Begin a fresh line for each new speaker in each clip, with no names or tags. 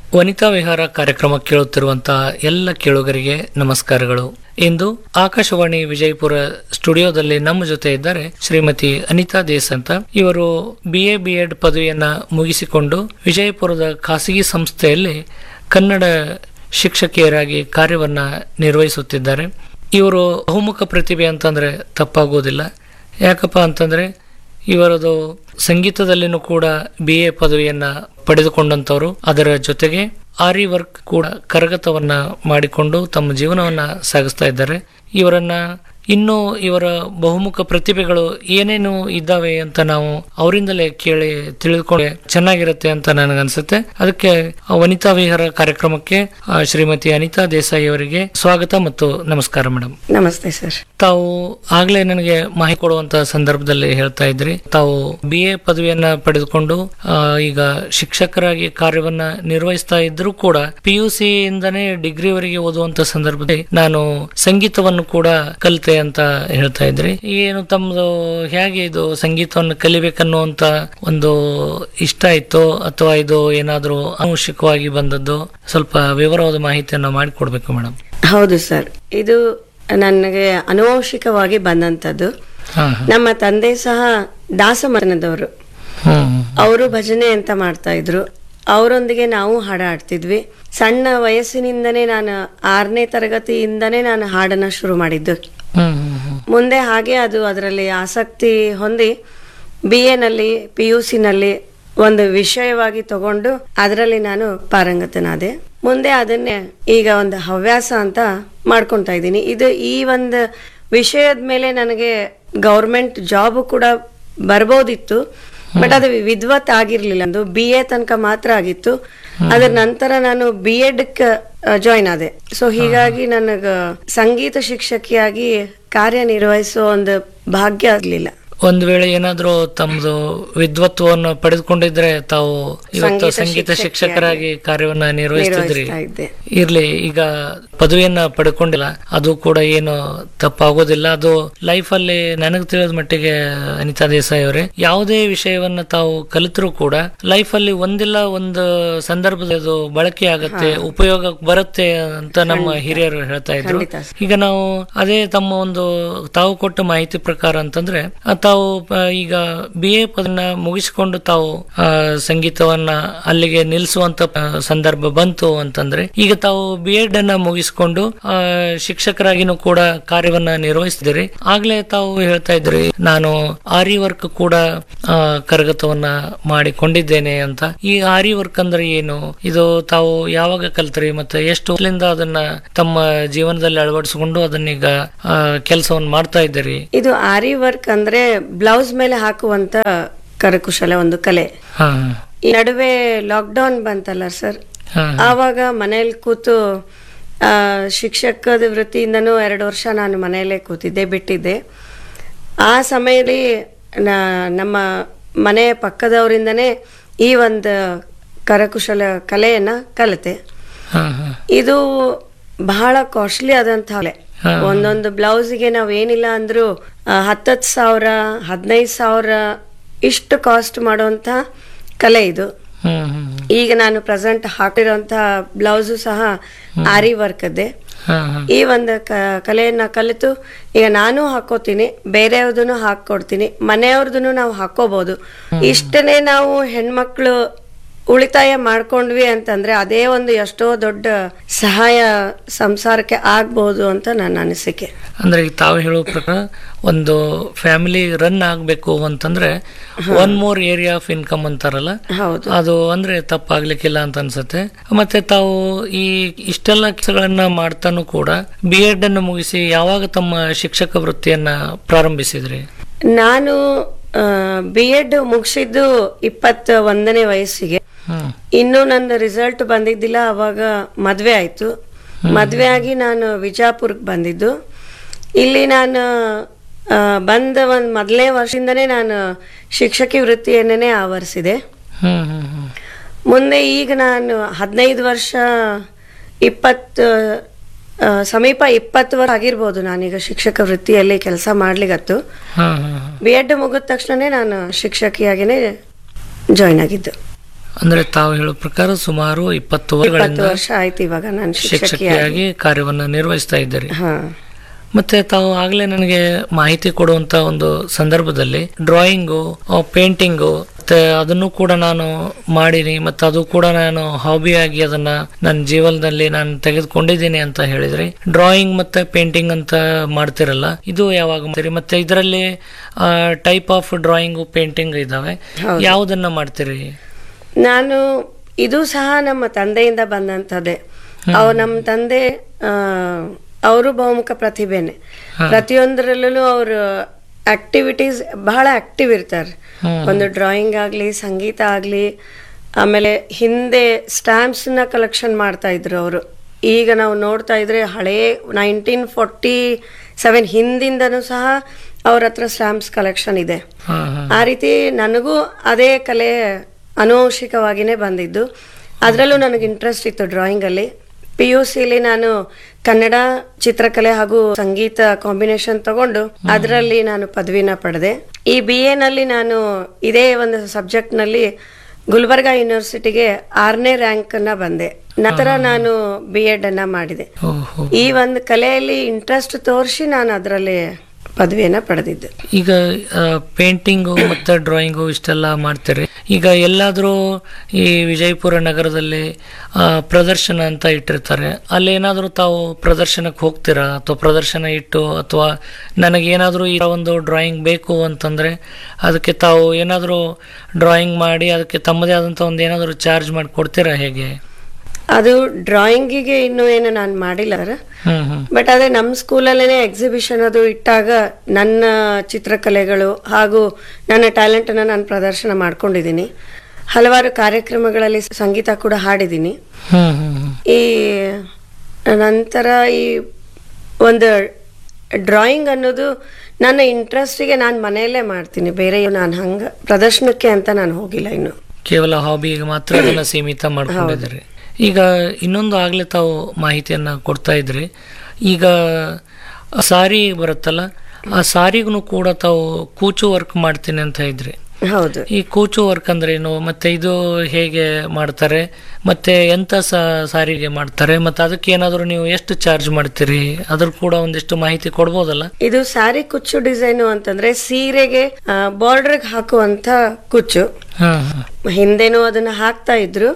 ವನಿತಾ ವಿಹಾರ ಕಾರ್ಯಕ್ರಮ ಕೇಳುತ್ತಿರುವಂತಹ ಎಲ್ಲ ಕೇಳುಗರಿಗೆ ನಮಸ್ಕಾರಗಳು ಇಂದು ಆಕಾಶವಾಣಿ ವಿಜಯಪುರ ಸ್ಟುಡಿಯೋದಲ್ಲಿ ನಮ್ಮ ಜೊತೆ ಇದ್ದಾರೆ ಶ್ರೀಮತಿ ಅನಿತಾ ದೇಸ್ ಅಂತ ಇವರು ಬಿ ಎ ಬಿ ಎಡ್ ಪದವಿಯನ್ನ ಮುಗಿಸಿಕೊಂಡು ವಿಜಯಪುರದ ಖಾಸಗಿ ಸಂಸ್ಥೆಯಲ್ಲಿ ಕನ್ನಡ ಶಿಕ್ಷಕಿಯರಾಗಿ ಕಾರ್ಯವನ್ನ ನಿರ್ವಹಿಸುತ್ತಿದ್ದಾರೆ ಇವರು ಬಹುಮುಖ ಪ್ರತಿಭೆ ಅಂತಂದ್ರೆ ತಪ್ಪಾಗೋದಿಲ್ಲ ಯಾಕಪ್ಪ ಅಂತಂದ್ರೆ ಇವರದು ಸಂಗೀತದಲ್ಲಿನೂ ಕೂಡ ಬಿ ಎ ಪದವಿಯನ್ನ ಪಡೆದುಕೊಂಡಂತವರು ಅದರ ಜೊತೆಗೆ ಆರಿ ವರ್ಕ್ ಕೂಡ ಕರಗತವನ್ನ ಮಾಡಿಕೊಂಡು ತಮ್ಮ ಜೀವನವನ್ನ ಸಾಗಿಸ್ತಾ ಇದ್ದಾರೆ ಇವರನ್ನ ಇನ್ನು ಇವರ ಬಹುಮುಖ ಪ್ರತಿಭೆಗಳು ಏನೇನು ಇದ್ದಾವೆ ಅಂತ ನಾವು ಅವರಿಂದಲೇ ಕೇಳಿ ತಿಳಿದುಕೊಂಡ್ರೆ ಚೆನ್ನಾಗಿರುತ್ತೆ ಅಂತ ನನಗನ್ಸುತ್ತೆ ಅದಕ್ಕೆ ಆ ವನಿತಾ ವಿಹಾರ ಕಾರ್ಯಕ್ರಮಕ್ಕೆ ಆ, ಶ್ರೀಮತಿ ಅನಿತಾ ದೇಸಾಯಿ ಅವರಿಗೆ ಸ್ವಾಗತ ಮತ್ತು ನಮಸ್ಕಾರ ಮೇಡಮ್
ನಮಸ್ತೆ ಸರ್
ತಾವು ಆಗ್ಲೇ ನನಗೆ ಮಾಹಿತಿ ಕೊಡುವಂತ ಸಂದರ್ಭದಲ್ಲಿ ಹೇಳ್ತಾ ಇದ್ರಿ ತಾವು ಬಿ ಎ ಪದವಿಯನ್ನ ಪಡೆದುಕೊಂಡು ಆ, ಈಗ ಶಿಕ್ಷಕರಾಗಿ ಕಾರ್ಯವನ್ನ ನಿರ್ವಹಿಸ್ತಾ ಇದ್ರು ಕೂಡ ಪಿ ಯು ಸಿ ಇಂದನೇ ಡಿಗ್ರಿವರೆಗೆ ಓದುವಂತ ಸಂದರ್ಭದಲ್ಲಿ ನಾನು ಸಂಗೀತವನ್ನು ಕೂಡ ಕಲಿತೆ ಅಂತ ಹೇಳ್ತಾ ಇದ್ರಿ ಏನು ತಮ್ಮದು ಹೇಗೆ ಇದು ಸಂಗೀತವನ್ನು ಕಲಿಬೇಕನ್ನುವಂತ ಒಂದು ಇಷ್ಟ ಇತ್ತು ಅಥವಾ ಇದು ಏನಾದ್ರೂ ಆನುಷಿಕವಾಗಿ ಬಂದದ್ದು ಸ್ವಲ್ಪ ವಿವರವಾದ ಮಾಹಿತಿಯನ್ನ ಮಾಡಿಕೊಡ್ಬೇಕು ಮೇಡಮ್
ಹೌದು ಸರ್ ಇದು ನನಗೆ ಅನುವಂಶಿಕವಾಗಿ ಬಂದಂಥದ್ದು
ಹಾ ಹಾ
ನಮ್ಮ ತಂದೆ ಸಹ ದಾಸಮರಣದವರು
ಹ್ಮ್
ಅವರು ಭಜನೆ ಅಂತ ಮಾಡ್ತಾ ಇದ್ರು ಅವರೊಂದಿಗೆ ನಾವು ಹಾಡು ಹಾಡ್ತಿದ್ವಿ ಸಣ್ಣ ವಯಸ್ಸಿನಿಂದನೇ ನಾನು ಆರನೇ ತರಗತಿಯಿಂದನೇ ನಾನು ಹಾಡನ್ನ ಶುರು ಮಾಡಿದ್ದು
ಹ್ಮ್ ಹ್ಮ್ ಹ್ಮ್
ಮುಂದೆ ಹಾಗೆ ಅದು ಅದರಲ್ಲಿ ಆಸಕ್ತಿ ಹೊಂದಿ ಬಿ ಎನಲ್ಲಿ ಪಿ ಯು ಸಿನಲ್ಲಿ ಒಂದು ವಿಷಯವಾಗಿ ತಗೊಂಡು ಅದರಲ್ಲಿ ನಾನು ಪಾರಂಗತನಾದೆ ಮುಂದೆ ಅದನ್ನೇ ಈಗ ಒಂದು ಹವ್ಯಾಸ ಅಂತ ಮಾಡ್ಕೊತಾ ಇದ್ದೀನಿ ಇದು ಈ ಒಂದು ವಿಷಯದ ಮೇಲೆ ನನಗೆ ಗೌರ್ಮೆಂಟ್ ಜಾಬ್ ಕೂಡ ಬರ್ಬೋದಿತ್ತು ಬಟ್ ಅದು ವಿದ್ವತ್ ಆಗಿರ್ಲಿಲ್ಲ ಅದು ಬಿ ಎ ತನಕ ಮಾತ್ರ ಆಗಿತ್ತು ಅದರ ನಂತರ ನಾನು ಬಿ ಎಡ್ ಜಾಯ್ನ್ ಆದೆ ಸೊ ಹೀಗಾಗಿ ನನಗ ಸಂಗೀತ ಶಿಕ್ಷಕಿಯಾಗಿ ಕಾರ್ಯನಿರ್ವಹಿಸೋ ಒಂದು ಭಾಗ್ಯ ಆಗ್ಲಿಲ್ಲ
ಒಂದು ವೇಳೆ ಏನಾದ್ರೂ ತಮ್ಮದು ವಿದ್ವತ್ವವನ್ನು ಪಡೆದುಕೊಂಡಿದ್ರೆ ತಾವು ಇವತ್ತು
ಸಂಗೀತ
ಸಂಗೀತ
ಶಿಕ್ಷಕಿಯಾಗಿ
ಶಿಕ್ಷಕರಾಗಿ ಕಾರ್ಯವನ್ನ ನಿರ್ವಹಿಸ್ತಿದ್ರಿ
ನಿರ್ವಹಿಸ್ತಾ ಇದ್ದೆ
ಇರ್ಲಿ ಈಗ ಪದವಿಯನ್ನ ಪಡ್ಕೊಂಡಿಲ್ಲ ಅದು ಕೂಡ ಏನು ತಪ್ಪಾಗೋದಿಲ್ಲ ಅದು ಲೈಫ್ ಅಲ್ಲಿ ನನಗೆ ತಿಳಿದ ಮಟ್ಟಿಗೆ ಅನಿತಾ ದೇಸಾಯಿ ಅವರೇ ಯಾವುದೇ ವಿಷಯವನ್ನ ತಾವು ಕಲಿತರೂ ಕೂಡ ಲೈಫ್ ಅಲ್ಲಿ ಒಂದಿಲ್ಲ ಒಂದು ಸಂದರ್ಭದಲ್ಲಿ ಅದು ಬಳಕೆ ಆಗತ್ತೆ ಉಪಯೋಗ ಬರುತ್ತೆ ಅಂತ ನಮ್ಮ ಹಿರಿಯರು ಹೇಳ್ತಾ ಇದ್ರು
ಖಂಡಿತ ಸರ್.
ಈಗ ನಾವು ಅದೇ ತಮ್ಮ ಒಂದು ತಾವು ಕೊಟ್ಟ ಮಾಹಿತಿ ಪ್ರಕಾರ ಅಂತಂದ್ರೆ ಆ, ತಾವು ಆ, ಈಗ ಬಿ ಎ ಪದನ ಮುಗಿಸಿಕೊಂಡು ತಾವು ಆ, ಸಂಗೀತವನ್ನ ಅಲ್ಲಿಗೆ ನಿಲ್ಲಿಸುವಂತ ಆ, ಸಂದರ್ಭ ಬಂತು ಅಂತಂದ್ರೆ ಈಗ ತಾವು ಬಿ ಎಡ್ ಅನ್ನ ಮುಗಿಸಿಕೊಂಡು ಆ, ಶಿಕ್ಷಕರಾಗಿನೂ ಕೂಡ ಕಾರ್ಯವನ್ನ ನಿರ್ವಹಿಸಿದಿರಿ ಆಗ್ಲೇ ತಾವು ಹೇಳ್ತಾ ಇದ್ರಿ ನಾನು ಆರಿ ವರ್ಕ್ ಕೂಡ ಆ, ಕರಗತವನ್ನ ಮಾಡಿಕೊಂಡಿದ್ದೇನೆ ಅಂತ ಈ ಆರಿ ವರ್ಕ್ ಅಂದ್ರೆ ಏನು ಇದು ತಾವು ಯಾವಾಗ ಕಲ್ತ್ರಿ ಮತ್ತೆ ಎಷ್ಟು ವರ್ಷದಿಂದ ಅದನ್ನ ತಮ್ಮ ಜೀವನದಲ್ಲಿ ಅಳವಡಿಸಿಕೊಂಡು ಅದನ್ನೀಗ ಕೆಲಸವನ್ನು ಮಾಡ್ತಾ ಇದ್ದೀರಿ
ಇದು ಆರಿ ವರ್ಕ್ ಅಂದ್ರೆ ಬ್ಲೌಸ್ ಮೇಲೆ ಹಾಕುವಂತ ಕರಕುಶಲ ಒಂದು ಕಲೆ
ಹಾ
ಈ ನಡುವೆ ಲಾಕ್ಡೌನ್ ಬಂತಲ್ಲ ಸರ್
ಹಾ
ಆವಾಗ ಮನೇಲಿ ಕೂತು ಆ, ಶಿಕ್ಷಕದ ವೃತ್ತಿಯಿಂದನೂ ಎರಡು ವರ್ಷ ನಾನು ಮನೆಯಲ್ಲೇ ಕೂತಿದ್ದೆ ಬಿಟ್ಟಿದ್ದೆ ಆ ಸಮಯದಲ್ಲಿ ನ- ನಮ್ಮ ಮನೆ ಪಕ್ಕದವರಿಂದನೇ ಈ ಒಂದು ಕರಕುಶಲ ಕಲೆಯನ್ನ ಕಲಿತೆ
ಹಾ ಹಾ
ಇದು ಬಹಳ ಕಾಸ್ಟ್ಲಿ ಆದಂಥ ಕಲೆ
ಹಾ.
ಒಂದೊಂದು ಬ್ಲೌಸಿಗೆ ನಾವು ಏನಿಲ್ಲ ಅಂದ್ರೂ ಹತ್ತತ್ತು ಸಾವಿರ ಹದಿನೈದು ಸಾವಿರ ಇಷ್ಟು ಕಾಸ್ಟ್ ಮಾಡುವಂಥ ಕಲೆ ಇದು
ಹ್ಮ್ ಹ್ಮ್
ಈಗ ನಾನು ಪ್ರೆಸೆಂಟ್ ಹಾಕಿರೋಂಥ ಬ್ಲೌಸು ಸಹ ಆರಿ ವರ್ಕ್ದೇ
ಹಾ ಹಾ
ಈ ಒಂದು ಕ- ಕಲೆಯನ್ನ ಕಲಿತು ಈಗ ನಾನು ಹಾಕೋತೀನಿ ಬೇರೆಯವ್ರದನ್ನು ಹಾಕೊಡ್ತೀನಿ ಮನೆಯವ್ರದನ್ನು ನಾವು ಹಾಕೋಬಹುದು ಇಷ್ಟನೇ ನಾವು ಹೆಣ್ಮಕ್ಳು ಉಳಿತಾಯ ಮಾಡ್ಕೊಂಡ್ವಿ ಅಂತಂದ್ರೆ ಅದೇ ಒಂದು ಎಷ್ಟೋ ದೊಡ್ಡ ಸಹಾಯ ಸಂಸಾರಕ್ಕೆ ಆಗ್ಬಹುದು ಅಂತ ನನ್ನ ಅನಿಸಿಕೆ
ಅಂದ್ರೆ ಈಗ ತಾವು ಹೇಳೋ ಪ್ರಕಾರ ಒಂದು ಫ್ಯಾಮಿಲಿ ರನ್ ಆಗ್ಬೇಕು ಅಂತಂದ್ರೆ one more area of income ಅಂತಾರಲ್ಲ
ಹೌದು
ಅದು ಅಂದ್ರೆ ತಪ್ಪಾಗ್ಲಿಕ್ಕಿಲ್ಲ ಅಂತ ಅನ್ಸುತ್ತೆ ಮತ್ತೆ ತಾವು ಈ ಇಷ್ಟೆಲ್ಲ ಕೆಲಸಗಳನ್ನ ಮಾಡ್ತಾನು ಕೂಡ ಬಿ ಎಡ್ ಅನ್ನು ಮುಗಿಸಿ ಯಾವಾಗ ತಮ್ಮ ಶಿಕ್ಷಕ ವೃತ್ತಿಯನ್ನ ಪ್ರಾರಂಭಿಸಿದ್ರಿ
ನಾನು ಬಿ ಎಡ್ ಮುಗಿಸಿದ್ದು ಇಪ್ಪತ್ತ ಒಂದನೇ ವಯಸ್ಸಿಗೆ
ಹ್ಮ್
ಇನ್ನು ನನ್ನ ರಿಸಲ್ಟ್ ಬಂದಿದ್ದಿಲ್ಲ ಅವಾಗ ಮದುವೆ ಆಯಿತು ಮದುವೆ ಆಗಿ ನಾನು ವಿಜಾಪುರಕ್ಕೆ ಬಂದಿದ್ದು ಇಲ್ಲಿ ನಾನು ಆ, ಬಂದ ಒಂದು ಮೊದಲನೇ ವರ್ಷದಿಂದನೇ ನಾನು ಶಿಕ್ಷಕಿ ವೃತ್ತಿಯನ್ನೇ ಆವರಿಸಿದೆ
ಹ್ಮ್ ಹ್ಮ್ ಹ್ಮ್
ಮುಂದೆ ಈಗ ನಾನು ಹದಿನೈದು ವರ್ಷ ಇಪ್ಪತ್ತು ಆ, ಸಮೀಪ ಇಪ್ಪತ್ತು ವರ್ಷ ಆಗಿರ್ಬೋದು ನಾನೀಗ ಶಿಕ್ಷಕ ವೃತ್ತಿಯಲ್ಲಿ ಕೆಲಸ ಮಾಡ್ಲಿಗತ್ತು
ಹಾ ಹಾ ಹಾ
ಬಿ ಎಡ್ ಮುಗಿದ ತಕ್ಷಣನೇ ನಾನು ಶಿಕ್ಷಕಿಯಾಗಿನೇ ಜಾಯ್ನ್ ಆಗಿದ್ದು
ಅಂದ್ರೆ ತಾವು ಹೇಳೋ ಪ್ರಕಾರ ಸುಮಾರು ಇಪ್ಪತ್ತು
ಇಪ್ಪತ್ತು
ವರ್ಷಗಳಿಂದ
ವರ್ಷ ಆಯ್ತು ಇವಾಗ ನಾನು ಶಿಕ್ಷಕಿಯಾಗಿ
ಶಿಕ್ಷಕಿಯಾಗಿ ಕಾರ್ಯವನ್ನ ನಿರ್ವಹಿಸ್ತಾ ಇದ್ದೀರಿ
ಹಾ
ಮತ್ತೆ ತಾವು ಆಗ್ಲೇ ನನಗೆ ಮಾಹಿತಿ ಕೊಡುವಂತ ಒಂದು ಸಂದರ್ಭದಲ್ಲಿ ಡ್ರಾಯಿಂಗು ಪೇಂಟಿಂಗು ಮತ್ತೆ ಅದನ್ನು ಕೂಡ ನಾನು ಮಾಡೀನಿ ಮತ್ತೆ ಅದು ಕೂಡ ನಾನು ಹಾಬಿಯಾಗಿ ಅದನ್ನ ನನ್ನ ಜೀವನದಲ್ಲಿ ನಾನು ತೆಗೆದುಕೊಂಡಿದ್ದೀನಿ ಅಂತ ಹೇಳಿದ್ರಿ ಡ್ರಾಯಿಂಗ್ ಮತ್ತೆ ಪೇಂಟಿಂಗ್ ಅಂತ ಮಾಡ್ತಿರಲ್ಲ ಇದು ಯಾವಾಗ ಮಾಡ್ತೀರಿ ಮತ್ತೆ ಇದರಲ್ಲಿ ಟೈಪ್ ಆಫ್ ಡ್ರಾಯಿಂಗು ಪೇಂಟಿಂಗ್ ಇದಾವೆ
ಹೌದು.
ಯಾವುದನ್ನ ಮಾಡ್ತೀರಿ
ನಾನು ಇದು ಸಹ ನಮ್ಮ ತಂದೆಯಿಂದ ಬಂದಂಥದ್ದೇ ಅವ್ ನಮ್ಮ ತಂದೆ ಅವರು ಬಹುಮುಖ ಪ್ರತಿಭೆನೆ ಪ್ರತಿಯೊಂದರಲ್ಲೂ ಅವರು ಆಕ್ಟಿವಿಟೀಸ್ ಬಹಳ ಆಕ್ಟಿವ್ ಇರ್ತಾರೆ
ಹ್ಮ್.
ಒಂದು ಡ್ರಾಯಿಂಗ್ ಆಗಲಿ ಸಂಗೀತ ಆಗಲಿ ಆಮೇಲೆ ಹಿಂದೆ ಸ್ಟ್ಯಾಂಪ್ಸ್ನ ಕಲೆಕ್ಷನ್ ಮಾಡ್ತಾ ಇದ್ರು ಅವರು ಈಗ ನಾವು ನೋಡ್ತಾ ಇದ್ರೆ ಹಳೇ ನೈನ್ಟೀನ್ ಫೋರ್ಟಿ ಸೆವೆನ್ ಹಿಂದಿಂದನೂ ಸಹ ಅವ್ರ ಹತ್ರ ಸ್ಟ್ಯಾಂಪ್ಸ್ ಕಲೆಕ್ಷನ್ ಇದೆ
ಹಾ ಹಾ
ಆ ರೀತಿ ನನಗೂ ಅದೇ ಕಲೆ ಅನುವಂಶಿಕವಾಗಿಯೇ ಬಂದಿದ್ದು ಅದರಲ್ಲೂ ನನಗೆ ಇಂಟ್ರೆಸ್ಟ್ ಇತ್ತು ಡ್ರಾಯಿಂಗಲ್ಲಿ ಪಿ ಯು ಸಿಲಿ ನಾನು ಕನ್ನಡ ಚಿತ್ರಕಲೆ ಹಾಗೂ ಸಂಗೀತ ಕಾಂಬಿನೇಷನ್ ತಗೊಂಡು ಅದರಲ್ಲಿ ನಾನು ಪದವಿನ ಪಡೆದೆ ಈ ಬಿ ಎನಲ್ಲಿ ನಾನು ಇದೇ ಒಂದು ಸಬ್ಜೆಕ್ಟ್ನಲ್ಲಿ ಗುಲ್ಬರ್ಗಾ ಯೂನಿವರ್ಸಿಟಿಗೆ ಆರನೇ ರ್ಯಾಂಕನ್ನು ಬಂದೆ ನಂತರ ನಾನು ಬಿ ಎಡ್ ಅನ್ನ ಮಾಡಿದೆ
ಓಹೋ
ಈ ಒಂದು ಕಲೆಯಲ್ಲಿ ಇಂಟ್ರೆಸ್ಟ್ ತೋರಿಸಿ ನಾನು ಅದರಲ್ಲಿ ಪದವಿಯನ್ನು ಪಡೆದಿದ್ದೆ
ಈಗ ಪೇಂಟಿಂಗು ಮತ್ತು ಡ್ರಾಯಿಂಗು ಇಷ್ಟೆಲ್ಲ ಮಾಡ್ತೀರಿ ಈಗ ಎಲ್ಲಾದರೂ ಈ ವಿಜಯಪುರ ನಗರದಲ್ಲಿ ಆ, ಪ್ರದರ್ಶನ ಅಂತ ಇಟ್ಟಿರ್ತಾರೆ ಅಲ್ಲಿ ಏನಾದರೂ ತಾವು ಪ್ರದರ್ಶನಕ್ಕೆ ಹೋಗ್ತೀರಾ ಅಥವಾ ಪ್ರದರ್ಶನ ಇಟ್ಟು ಅಥವಾ ನನಗೇನಾದರೂ ಈ ಒಂದು ಡ್ರಾಯಿಂಗ್ ಬೇಕು ಅಂತಂದರೆ ಅದಕ್ಕೆ ತಾವು ಏನಾದರೂ ಡ್ರಾಯಿಂಗ್ ಮಾಡಿ ಅದಕ್ಕೆ ತಮ್ಮದೇ ಆದಂಥ ಒಂದು ಏನಾದರೂ ಚಾರ್ಜ್ ಮಾಡಿ ಕೊಡ್ತೀರಾ ಹೇಗೆ
ಅದು ಡ್ರಾಯಿಂಗಿಗೆ ಇನ್ನೂ ಏನು ನಾನು ಮಾಡಿಲ್ಲ ಸರ್
ಹ್ಞೂ ಹ್ಞೂ
ಬಟ್ ಅದೇ ನಮ್ಮ ಸ್ಕೂಲಲ್ಲೇ ಎಕ್ಸಿಬಿಷನ್ ಅದು ಇಟ್ಟಾಗ ನನ್ನ ಚಿತ್ರಕಲೆಗಳು ಹಾಗೂ ನನ್ನ ಟ್ಯಾಲೆಂಟನ್ನು ನಾನು ಪ್ರದರ್ಶನ ಮಾಡ್ಕೊಂಡಿದ್ದೀನಿ ಹಲವಾರು ಕಾರ್ಯಕ್ರಮಗಳಲ್ಲಿ ಸಂಗೀತ ಕೂಡ ಹಾಡಿದ್ದೀನಿ
ಹ್ಞೂ ಹ್ಞೂ ಹ್ಞೂ
ಈ ನಂತರ ಈ ಒಂದು ಡ್ರಾಯಿಂಗ್ ಅನ್ನೋದು ನನ್ನ ಇಂಟ್ರೆಸ್ಟಿಗೆ ನಾನು ಮನೆಯಲ್ಲೇ ಮಾಡ್ತೀನಿ ಬೇರೆ ನಾನು ಹಂಗೆ ಪ್ರದರ್ಶನಕ್ಕೆ ಅಂತ ನಾನು ಹೋಗಿಲ್ಲ ಇನ್ನು
ಕೇವಲ ಹಾಬಿಗೆ ಮಾತ್ರ ಅದನ್ನ ಸೀಮಿತ ಮಾಡ್ಕೊಂಡಿದ್ದೀರಿ ಈಗ ಇನ್ನೊಂದು ಆಗ್ಲೇ ತಾವು ಮಾಹಿತಿಯನ್ನ ಕೊಡ್ತಾ ಇದ್ರಿ ಈಗ ಸಾರಿ ಬರುತ್ತಲ್ಲ ಆ ಸಾರಿಗೂ ಕೂಡ ತಾವು ಕೂಚು ವರ್ಕ್ ಮಾಡ್ತೀನಿ ಅಂತ ಇದ್ರಿ
ಹೌದು
ಈ ಕೂಚು ವರ್ಕ್ ಅಂದ್ರೆ ಏನು ಮತ್ತೆ ಇದು ಹೇಗೆ ಮಾಡ್ತಾರೆ ಮತ್ತೆ ಎಂತ ಸ ಸಾರಿಗೆ ಮಾಡ್ತಾರೆ ಮತ್ತೆ ಅದಕ್ಕೆ ಏನಾದರೂ ನೀವು ಎಷ್ಟು ಚಾರ್ಜ್ ಮಾಡ್ತೀರಿ ಅದ್ರ ಕೂಡ ಒಂದಿಷ್ಟು ಮಾಹಿತಿ ಕೊಡ್ಬೋದಲ್ಲ
ಇದು ಸ್ಯಾರಿ ಕುಚ್ಚು ಡಿಸೈನು ಅಂತಂದ್ರೆ ಸೀರೆಗೆ ಬಾರ್ಡರ್ಗೆ ಹಾಕುವಂತ ಕುಚ್ಚು
ಹಾ ಹಾ
ಹಿಂದೆನೂ ಅದನ್ನ ಹಾಕ್ತಾ ಇದ್ರು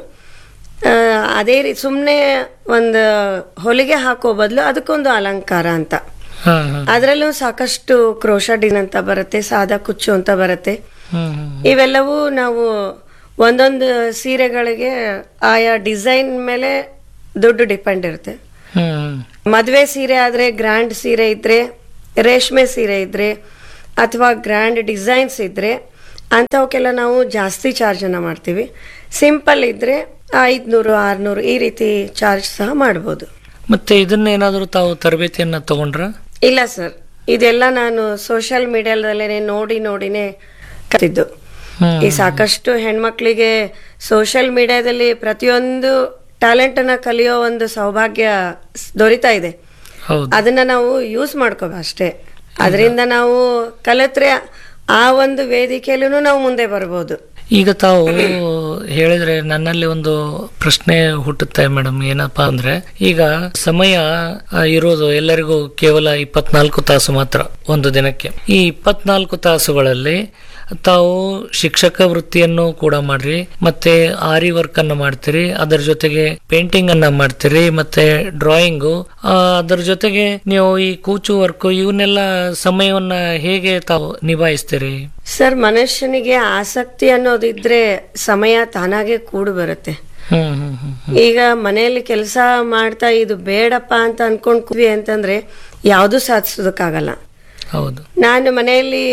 ಆ, ಅದೇ ರೀ ಸುಮ್ಮನೆ ಒಂದು ಹೊಲಿಗೆ ಹಾಕೋ ಬದಲು ಅದಕ್ಕೊಂದು ಅಲಂಕಾರ ಅಂತ
ಹಾ ಹಾ
ಅದರಲ್ಲೂ ಸಾಕಷ್ಟು ಕ್ರೋಶಡಿನ್ ಅಂತ ಬರುತ್ತೆ ಸಾದಾ ಕುಚ್ಚು ಅಂತ ಬರುತ್ತೆ
ಹ್ಮ್ ಹ್ಮ್
ಇವೆಲ್ಲವೂ ನಾವು ಒಂದೊಂದು ಸೀರೆಗಳಿಗೆ ಆಯಾ ಡಿಸೈನ್ ಮೇಲೆ ದುಡ್ಡು ಡಿಪೆಂಡ್ ಇರುತ್ತೆ
ಹ್ಮ್
ಮದುವೆ ಸೀರೆ ಆದರೆ ಗ್ರ್ಯಾಂಡ್ ಸೀರೆ ಇದ್ರೆ ರೇಷ್ಮೆ ಸೀರೆ ಇದ್ರೆ ಅಥವಾ ಗ್ರ್ಯಾಂಡ್ ಡಿಸೈನ್ಸ್ ಇದ್ರೆ ಅಂಥವಕ್ಕೆಲ್ಲ ನಾವು ಜಾಸ್ತಿ ಚಾರ್ಜನ್ನು ಮಾಡ್ತೀವಿ ಸಿಂಪಲ್ ಇದ್ರೆ ಐದುನೂರು ಆರುನೂರು ಈ ರೀತಿ ಚಾರ್ಜ್ ಸಹ ಮಾಡ್ಬೋದು
ಮತ್ತೆ ಇದನ್ನ ಏನಾದರೂ ತಾವು ತರಬೇತಿಯನ್ನ ತಗೊಂಡ್ರ
ಇಲ್ಲ ಸರ್ ಇದೆಲ್ಲ ನಾನು ಸೋಷಿಯಲ್ ಮೀಡಿಯಾದಲ್ಲೇ ನೋಡಿ ನೋಡಿನೇ ಕಲಿತಿದ್ದು
ಹ್ಮ್
ಈ ಸಾಕಷ್ಟು ಹೆಣ್ಮಕ್ಳಿಗೆ ಸೋಷಿಯಲ್ ಮೀಡಿಯಾದಲ್ಲಿ ಪ್ರತಿಯೊಂದು ಟ್ಯಾಲೆಂಟನ್ನು ಕಲಿಯೋ ಒಂದು ಸೌಭಾಗ್ಯ ಸ್- ದೊರೀತಾ ಇದೆ
ಹೌದು
ಅದನ್ನ ನಾವು ಯೂಸ್ ಮಾಡ್ಕೋಬೇಕು ಅಷ್ಟೇ ಅದರಿಂದ ನಾವು ಕಲಿತ್ರೆ ಆ ಒಂದು ವೇದಿಕೆಯಲ್ಲೂ ನಾವು ಮುಂದೆ ಬರ್ಬೋದು
ಈಗ ತಾವು ಹೇಳಿದ್ರೆ ನನ್ನಲ್ಲಿ ಒಂದು ಪ್ರಶ್ನೆ ಹುಟ್ಟುತ್ತೆ ಮೇಡಮ್ ಏನಪ್ಪಾ ಅಂದ್ರೆ ಈಗ ಸಮಯ ಆ, ಇರೋದು ಎಲ್ಲರಿಗೂ ಕೇವಲ ಇಪ್ಪತ್ನಾಲ್ಕು ತಾಸು ಮಾತ್ರ ಒಂದು ದಿನಕ್ಕೆ ಈ ಇಪ್ಪತ್ನಾಲ್ಕು ತಾಸುಗಳಲ್ಲಿ ತಾವು ಶಿಕ್ಷಕ ವೃತ್ತಿಯನ್ನು ಕೂಡ ಮಾಡ್ರಿ ಮತ್ತೆ ಆರಿ ವರ್ಕ್ ಅನ್ನ ಮಾಡ್ತೀರಿ ಅದರ ಜೊತೆಗೆ ಪೇಂಟಿಂಗ್ ಅನ್ನ ಮಾಡ್ತೀರಿ ಮತ್ತೆ ಡ್ರಾಯಿಂಗು ಅದರ ಜೊತೆಗೆ ನೀವು ಈ ಕೂಚು ವರ್ಕ್ ಇವನ್ನೆಲ್ಲ ಸಮಯವನ್ನ ಹೇಗೆ ತಾವು ನಿಭಾಯಿಸ್ತೀರಿ
ಸರ್ ಮನುಷ್ಯನಿಗೆ ಆಸಕ್ತಿ ಅನ್ನೋದಿದ್ರೆ ಸಮಯ ತಾನಾಗೆ ಕೂಡು ಬರುತ್ತೆ
ಹ್ಮ್ ಹ್ಮ್ ಹ್ಮ್ ಹ್ಮ್
ಈಗ ಮನೆಯಲ್ಲಿ ಕೆಲಸ ಮಾಡ್ತಾ ಇದು ಬೇಡಪ್ಪ ಅಂತ ಅನ್ಕೊಂಡ್ ಕೂವಿ ಅಂತಂದ್ರೆ ಯಾವುದು ಸಾಧಿಸೋದಕ್ಕಾಗಲ್ಲ
ಹೌದು
ನಾನು ಮನೆಯಲ್ಲಿ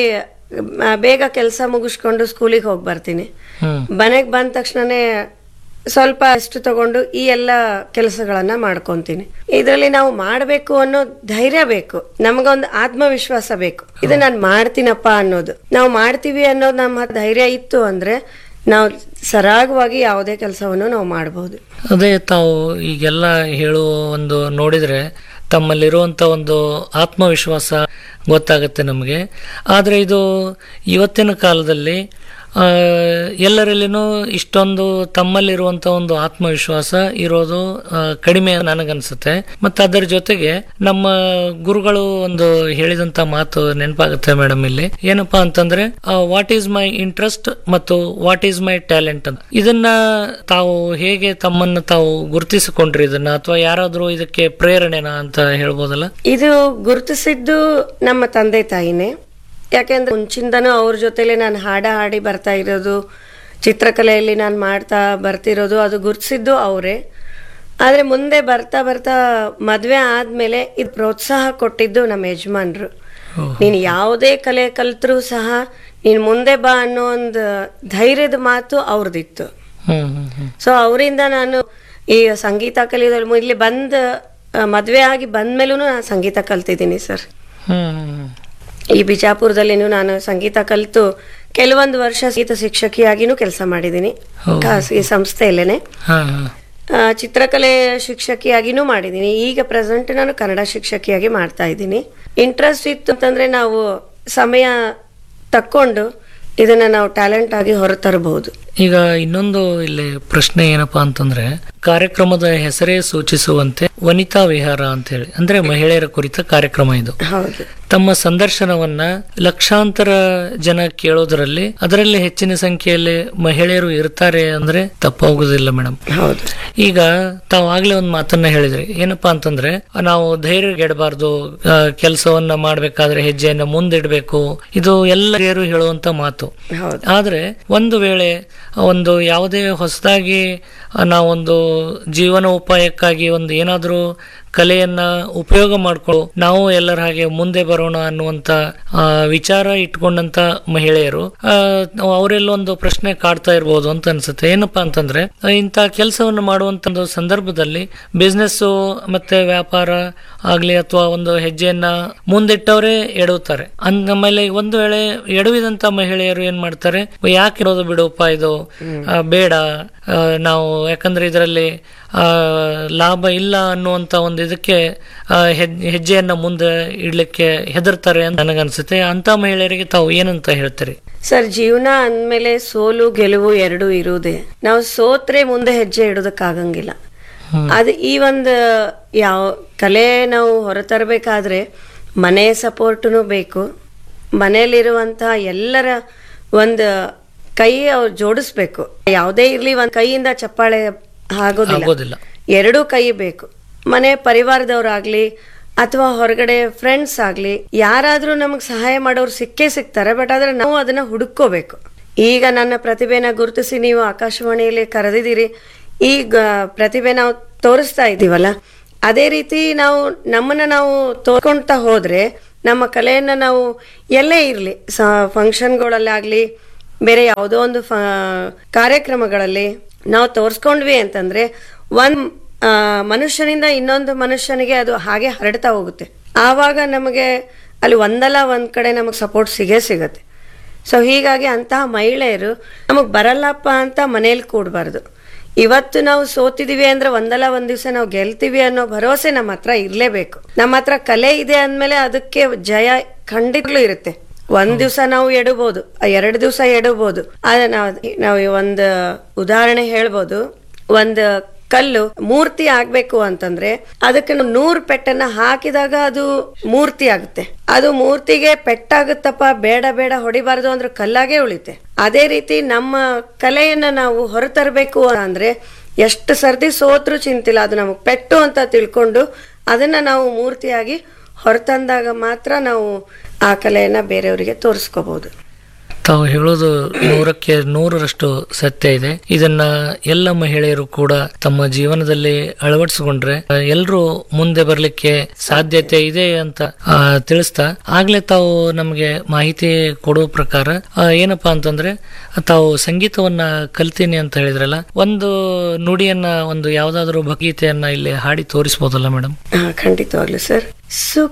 ಆ, ಬೇಗ ಕೆಲಸ ಮುಗಿಸ್ಕೊಂಡು ಸ್ಕೂಲಿಗೆ ಹೋಗಿ ಬರ್ತೀನಿ
ಹ್ಮ್
ಮನೆಗೆ ಬಂದ ತಕ್ಷಣನೇ ಸ್ವಲ್ಪ ಅಷ್ಟು ತಗೊಂಡು ಈ ಎಲ್ಲ ಕೆಲಸಗಳನ್ನ ಮಾಡ್ಕೊಂತೀನಿ ಇದರಲ್ಲಿ ನಾವು ಮಾಡಬೇಕು ಅನ್ನೋ ಧೈರ್ಯ ಬೇಕು ನಮಗೊಂದು ಆತ್ಮವಿಶ್ವಾಸ ಬೇಕು ಇದು ನಾನು ಮಾಡ್ತೀನಪ್ಪ ಅನ್ನೋದು ನಾವು ಮಾಡ್ತೀವಿ ಅನ್ನೋದು ನಮ್ಮ ಧೈರ್ಯ ಇತ್ತು ಅಂದ್ರೆ ನಾವು ಸರಾಗವಾಗಿ ಯಾವುದೇ ಕೆಲಸವನ್ನು ನಾವು ಮಾಡಬಹುದು
ಅದೇ ತಾವು ಈಗೆಲ್ಲ ಹೇಳುವ ಒಂದು ನೋಡಿದ್ರೆ ತಮ್ಮಲ್ಲಿರುವಂಥ ಒಂದು ಆತ್ಮವಿಶ್ವಾಸ ಗೊತ್ತಾಗುತ್ತೆ ನಮಗೆ ಆದರೆ ಇದು ಇವತ್ತಿನ ಕಾಲದಲ್ಲಿ ಆ, ಎಲ್ಲರಲ್ಲಿನೂ ಇಷ್ಟೊಂದು ತಮ್ಮಲ್ಲಿರುವಂತ ಒಂದು ಆತ್ಮವಿಶ್ವಾಸ ಇರೋದು ಆ, ಕಡಿಮೆ ನನಗನ್ಸುತ್ತೆ ಮತ್ತೆ ಅದರ ಜೊತೆಗೆ ನಮ್ಮ ಗುರುಗಳು ಒಂದು ಹೇಳಿದಂತ ಮಾತು ನೆನಪಾಗುತ್ತೆ ಮೇಡಮ್ ಇಲ್ಲಿ ಏನಪ್ಪಾ ಅಂತಂದ್ರೆ ವಾಟ್ ಈಸ್ ಮೈ ಇಂಟ್ರೆಸ್ಟ್ ಮತ್ತು ವಾಟ್ ಈಸ್ ಮೈ ಟ್ಯಾಲೆಂಟ್ ಅಂತ ಇದನ್ನ ತಾವು ಹೇಗೆ ತಮ್ಮನ್ನು ತಾವು ಗುರುತಿಸಿಕೊಂಡ್ರಿ ಇದನ್ನ ಅಥವಾ ಯಾರಾದ್ರೂ ಇದಕ್ಕೆ ಪ್ರೇರಣೆನಾ ಅಂತ ಹೇಳ್ಬೋದಲ್ಲ
ಇದು ಗುರುತಿಸಿದ್ದು ನಮ್ಮ ತಂದೆ ತಾಯಿನೇ ಯಾಕೆಂದ್ರೆ ಮುಂಚಿಂದನೂ ಅವ್ರ ಜೊತೆಲೆ ನಾನು ಹಾಡ ಹಾಡಿ ಬರ್ತಾ ಇರೋದು ಚಿತ್ರಕಲೆಯಲ್ಲಿ ನಾನು ಮಾಡ್ತಾ ಬರ್ತಿರೋದು ಅದು ಗುರುತಿಸಿದ್ದು ಅವರೇ ಆದರೆ ಮುಂದೆ ಬರ್ತಾ ಬರ್ತಾ ಮದುವೆ ಆದಮೇಲೆ ಇದು ಪ್ರೋತ್ಸಾಹ ಕೊಟ್ಟಿದ್ದು ನಮ್ಮ ಯಜಮಾನ್ರು ನೀನು ಯಾವುದೇ ಕಲೆ ಕಲ್ತ್ರೂ ಸಹ ನೀನು ಮುಂದೆ ಬಾ ಅನ್ನೋ ಒಂದು ಧೈರ್ಯದ ಮಾತು ಅವ್ರದ್ದಿತ್ತು
ಹ್ಮ್ ಹ್ಮ್ ಹ್ಮ್
ಸೊ ಅವರಿಂದ ನಾನು ಈ ಸಂಗೀತ ಕಲಿಯೋದ್ರಲ್ಲಿ ಇಲ್ಲಿ ಬಂದ ಆ, ಮದ್ವೆ ಆಗಿ ಬಂದ್ಮೇಲೂ ನಾನು ಸಂಗೀತ ಕಲ್ತಿದ್ದೀನಿ ಸರ್
ಹ್ಮ್ ಹ್ಮ್ ಹ್ಮ್
ಈ ಬಿಜಾಪುರದಲ್ಲಿನೂ ನಾನು ಸಂಗೀತ ಕಲಿತು ಕೆಲವೊಂದು ವರ್ಷ ಸಂಗೀತ ಶಿಕ್ಷಕಿಯಾಗಿನೂ ಕೆಲಸ ಮಾಡಿದ್ದೀನಿ
ಹೌದು.
ಖಾಸಗಿ ಸಂಸ್ಥೆಯಲ್ಲೇನೆ
ಹಾ ಹಾ
ಆ, ಚಿತ್ರಕಲೆ ಶಿಕ್ಷಕಿಯಾಗಿನೂ ಮಾಡಿದ್ದೀನಿ ಈಗ ಪ್ರೆಸೆಂಟ್ ನಾನು ಕನ್ನಡ ಶಿಕ್ಷಕಿಯಾಗಿ ಮಾಡ್ತಾ ಇದ್ದೀನಿ ಇಂಟ್ರೆಸ್ಟ್ ಇತ್ತು ಅಂತಂದ್ರೆ ನಾವು ಸಮಯ ತಕ್ಕೊಂಡು ಇದನ್ನ ನಾವು ಟ್ಯಾಲೆಂಟ್ ಆಗಿ ಹೊರತರಬಹುದು
ಈಗ ಇನ್ನೊಂದು ಇಲ್ಲಿ ಪ್ರಶ್ನೆ ಏನಪ್ಪಾ ಅಂತಂದ್ರೆ ಕಾರ್ಯಕ್ರಮದ ಹೆಸರೇ ಸೂಚಿಸುವಂತೆ ವನಿತಾ ವಿಹಾರ ಅಂತ ಹೇಳಿ ಅಂದ್ರೆ ಮಹಿಳೆಯರ ಕುರಿತ ಕಾರ್ಯಕ್ರಮ ಇದು
ಹೌದು
ತಮ್ಮ ಸಂದರ್ಶನವನ್ನ ಲಕ್ಷಾಂತರ ಜನ ಕೇಳೋದ್ರಲ್ಲಿ ಅದರಲ್ಲಿ ಹೆಚ್ಚಿನ ಸಂಖ್ಯೆಯಲ್ಲಿ ಮಹಿಳೆಯರು ಇರ್ತಾರೆ ಅಂದ್ರೆ ತಪ್ಪಾಗುದಿಲ್ಲ ಮೇಡಮ್
ಹೌದು
ಈಗ ತಾವು ಆಗ್ಲೇ ಒಂದು ಮಾತನ್ನ ಹೇಳಿದ್ರಿ ಏನಪ್ಪಾ ಅಂತಂದ್ರೆ ನಾವು ಧೈರ್ಯಗೆಡಬಾರ್ದು ಕೆಲಸವನ್ನ ಮಾಡ್ಬೇಕಾದ್ರೆ ಹೆಜ್ಜೆಯನ್ನ ಮುಂದಿಡ್ಬೇಕು ಇದು ಎಲ್ಲರೂ ಹೇಳುವಂತ ಮಾತು
ಹೌದು
ಆದ್ರೆ ಒಂದು ವೇಳೆ ಒಂದು ಯಾವುದೇ ಹೊಸದಾಗಿ ನಾವೊಂದು ಜೀವನ ಉಪಾಯಕ್ಕಾಗಿ ಒಂದು ಏನಾದರೂ ಕಲೆಯನ್ನ ಉಪಯೋಗ ಮಾಡ್ಕೊಳ್ಳೋ ನಾವು ಎಲ್ಲರ ಹಾಗೆ ಮುಂದೆ ಬರೋಣ ಅನ್ನುವಂತ ಆ, ವಿಚಾರ ಇಟ್ಕೊಂಡಂತ ಮಹಿಳೆಯರು ಆ, ಅವರೆಲ್ಲ ಒಂದು ಪ್ರಶ್ನೆ ಕಾಡ್ತಾ ಇರ್ಬೋದು ಅಂತ ಅನ್ಸುತ್ತೆ ಏನಪ್ಪಾ ಅಂತಂದ್ರೆ ಆ, ಇಂಥ ಕೆಲಸವನ್ನು ಮಾಡುವಂತ ಒಂದು ಸಂದರ್ಭದಲ್ಲಿ ಬಿಸ್ನೆಸ್ ಮತ್ತೆ ವ್ಯಾಪಾರ ಆಗ್ಲಿ ಅಥವಾ ಒಂದು ಹೆಜ್ಜೆಯನ್ನ ಮುಂದಿಟ್ಟವರೇ ಎಡುತ್ತಾರೆ ಅಂದಮೇಲೆ ಒಂದು ವೇಳೆ ಎಡವಿದಂತ ಮಹಿಳೆಯರು ಏನ್ ಮಾಡ್ತಾರೆ ಯಾಕೆ ಇರೋದು ಬಿಡುಪ್ಪ ಇದು ಆ, ಬೇಡ ಆ, ನಾವು ಯಾಕಂದ್ರೆ ಇದರಲ್ಲಿ ಆ, ಲಾಭ ಇಲ್ಲ ಅನ್ನುವಂತ ಒಂದು ಇದಕ್ಕೆ ಆ, ಹೆಜ್- ಹೆಜ್ಜೆಯನ್ನ ಮುಂದೆ ಇಡ್ಲಿಕ್ಕೆ ಹೆದರ್ತಾರೆ ಅಂತ ನನಗನ್ಸುತ್ತೆ ಅಂತ ಮಹಿಳೆಯರಿಗೆ ತಾವು ಏನಂತ ಹೇಳ್ತೀರಿ
ಸರ್ ಜೀವನ ಅಂದ್ಮೇಲೆ ಸೋಲು ಗೆಲುವು ಎರಡೂ ಇರುವುದೇ ನಾವು ಸೋತ್ರೆ ಮುಂದೆ ಹೆಜ್ಜೆ ಇಡೋದಕ್ಕಾಗಂಗಿಲ್ಲ ಅದು ಈ ಒಂದು ಯಾವ ಕಲೆ ನಾವು ಹೊರತರಬೇಕಾದ್ರೆ ಮನೆ ಸಪೋರ್ಟನು ಬೇಕು ಮನೆಯಲ್ಲಿರುವಂತಹ ಎಲ್ಲರ ಒಂದು ಕೈ ಅವ್ರು ಜೋಡಿಸ್ಬೇಕು ಯಾವುದೇ ಇರ್ಲಿ ಒಂದ್ ಕೈಯಿಂದ ಚಪ್ಪಾಳೆ ಆಗೋದಿಲ್ಲ
ಆಗೋದಿಲ್ಲ
ಎರಡೂ ಕೈ ಬೇಕು ಮನೆ ಪರಿವಾರದವ್ರಾಗ್ಲಿ ಅಥವಾ ಹೊರಗಡೆ ಫ್ರೆಂಡ್ಸ್ ಆಗ್ಲಿ ಯಾರಾದ್ರೂ ನಮಗೆ ಸಹಾಯ ಮಾಡೋರು ಸಿಕ್ಕೇ ಸಿಗ್ತಾರೆ ಬಟ್ ಆದ್ರೆ ನಾವು ಅದನ್ನ ಹುಡುಕೋಬೇಕು ಈಗ ನನ್ನ ಪ್ರತಿಭೆನ ಗುರುತಿಸಿ ನೀವು ಆಕಾಶವಾಣಿಯಲ್ಲಿ ಕರೆದಿದ್ದೀರಿ ಈಗ ಪ್ರತಿಭೆ ನಾವು ತೋರಿಸ್ತಾ ಇದ್ದೀವಲ್ಲ ಅದೇ ರೀತಿ ನಾವು ನಮ್ಮನ್ನ ನಾವು ತೋರ್ಕೊಂತ ಹೋದ್ರೆ ನಮ್ಮ ಕಲೆಯನ್ನ ನಾವು ಎಲ್ಲೇ ಇರಲಿ ಫಂಕ್ಷನ್ಗಳಲ್ಲಾಗ್ಲಿ ಬೇರೆ ಯಾವುದೋ ಒಂದು ಫ ಕಾರ್ಯಕ್ರಮಗಳಲ್ಲಿ ನಾವು ತೋರಿಸ್ಕೊಂಡ್ವಿ ಅಂತಂದ್ರೆ ಒಂದ್ ಆ, ಮನುಷ್ಯನಿಂದ ಇನ್ನೊಂದು ಮನುಷ್ಯನಿಗೆ ಅದು ಹಾಗೆ ಹರಡ್ತಾ ಹೋಗುತ್ತೆ ಆವಾಗ ನಮಗೆ ಅಲ್ಲಿ ಒಂದಲ್ಲ ಒಂದ್ ಕಡೆ ನಮಗೆ ಸಪೋರ್ಟ್ ಸಿಗೇ ಸಿಗತ್ತೆ ಸೊ ಹೀಗಾಗಿ ಅಂತಹ ಮಹಿಳೆಯರು ನಮಗೆ ಬರಲ್ಲಪ್ಪ ಅಂತ ಮನೇಲಿ ಕೂಡಬಾರ್ದು ಇವತ್ತು ನಾವು ಸೋತಿದೀವಿ ಅಂದ್ರೆ ಒಂದಲ್ಲ ಒಂದ್ ದಿವಸ ನಾವು ಗೆಲ್ತೀವಿ ಅನ್ನೋ ಭರವಸೆ ನಮ್ಮ ಹತ್ರ ಇರ್ಲೇಬೇಕು ನಮ್ಮ ಹತ್ರ ಕಲೆ ಇದೆ ಅಂದ್ಮೇಲೆ ಅದಕ್ಕೆ ಜಯ ಖಂಡಿತಲೂ ಇರುತ್ತೆ ಒಂದ್ ದಿವಸ ನಾವು ಎಡಬಹುದು ಎರಡು ದಿವಸ ಎಡಬಹುದು ಆದ್ರೆ ನಾವು ನಾವು ಒಂದು ಉದಾಹರಣೆ ಹೇಳ್ಬೋದು ಒಂದು ಕಲ್ಲು ಮೂರ್ತಿ ಆಗ್ಬೇಕು ಅಂತಂದ್ರೆ ಅದಕ್ಕೆ ನಾವು ನೂರು ಪೆಟ್ಟನ್ನ ಹಾಕಿದಾಗ ಅದು ಮೂರ್ತಿ ಆಗುತ್ತೆ ಅದು ಮೂರ್ತಿಗೆ ಪೆಟ್ಟಾಗುತ್ತಪ್ಪ ಬೇಡ ಬೇಡ ಹೊಡಿಬಾರ್ದು ಅಂದ್ರೆ ಕಲ್ಲಾಗೆ ಉಳಿತೆ ಅದೇ ರೀತಿ ನಮ್ಮ ಕಲೆಯನ್ನ ನಾವು ಹೊರತರಬೇಕು ಅಂದ್ರೆ ಎಷ್ಟು ಸರ್ದಿ ಸೋತ್ರು ಚಿಂತಿಲ್ಲ ಅದು ನಮಗೆ ಪೆಟ್ಟು ಅಂತ ತಿಳ್ಕೊಂಡು ಅದನ್ನ ನಾವು ಮೂರ್ತಿಯಾಗಿ ಹೊರತಂದಾಗ ಮಾತ್ರ ನಾವು ಆ ಕಲೆಯನ್ನ ಬೇರೆಯವರಿಗೆ ತೋರಿಸ್ಕೋಬಹುದು
ತಾವು ಹೇಳೋದು ನೂರಕ್ಕೆ ನೂರರಷ್ಟು ಸತ್ಯ ಇದೆ ಇದನ್ನ ಎಲ್ಲ ಮಹಿಳೆಯರು ಕೂಡ ತಮ್ಮ ಜೀವನದಲ್ಲಿ ಅಳವಡಿಸಿಕೊಂಡ್ರೆ ಎಲ್ಲರೂ ಮುಂದೆ ಬರಲಿಕ್ಕೆ ಸಾಧ್ಯತೆ ಇದೆ ಅಂತ ಆ, ತಿಳಿಸ್ತಾ ಆಗ್ಲೇ ತಾವು ನಮಗೆ ಮಾಹಿತಿ ಕೊಡುವ ಪ್ರಕಾರ ಆ, ಏನಪ್ಪಾ ಅಂತಂದ್ರೆ ತಾವು ಸಂಗೀತವನ್ನ ಕಲ್ತೀನಿ ಅಂತ ಹೇಳಿದ್ರಲ್ಲ ಒಂದು ನುಡಿಯನ್ನ ಒಂದು ಯಾವ್ದಾದ್ರು ಭಗೀತೆಯನ್ನ ಇಲ್ಲಿ ಹಾಡಿ ತೋರಿಸ್ಬೋದಲ್ಲ ಮೇಡಮ್
ಆ, ಖಂಡಿತವಾಗ್ಲು ಸರ್ ಸುಖ